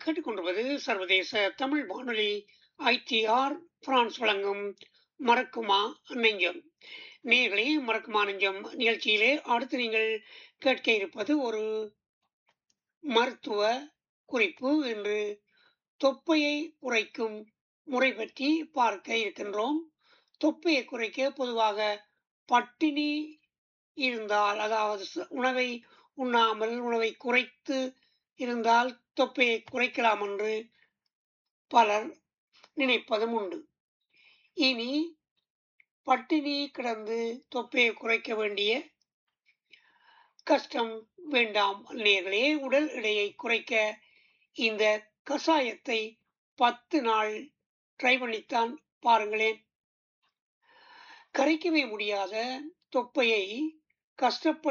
கேட்டுக்கொண்டிருப்பது சர்வதேச தமிழ் வானொலி ஐடிஆர் பிரான்ஸ் வழங்கும் மறக்குமா நெஞ்சம் நேர்களே மறக்குமா நெஞ்சம் நிகழ்ச்சியிலே அடுத்து நீங்கள் கேட்க இருப்பது ஒரு மருத்துவ குறிப்பு என்று தொப்பையை குறைக்கும் முறை பற்றி பார்க்க இருக்கின்றோம் தொப்பையை குறைக்க பொதுவாக பட்டினி இருந்தால் அதாவது ச- உணவை உண்ணாமல் உணவை குறைத்து இருந்தால் தொப்பையை குறைக்கலாம் என்று பலர் நினைப்பதும் உண்டு இனி பட்டினி கிடந்து தொப்பையை குறைக்க வேண்டிய கஷ்டம் வேண்டாம் நேர்களே உடல் எடையை குறைக்க இந்த கஷாயத்தை பத்து நாள் ட்ரை பண்ணித்தான் பாருங்களேன் கரைக்கவே முடியாத தொப்பையை கஷ்டப்பட்டு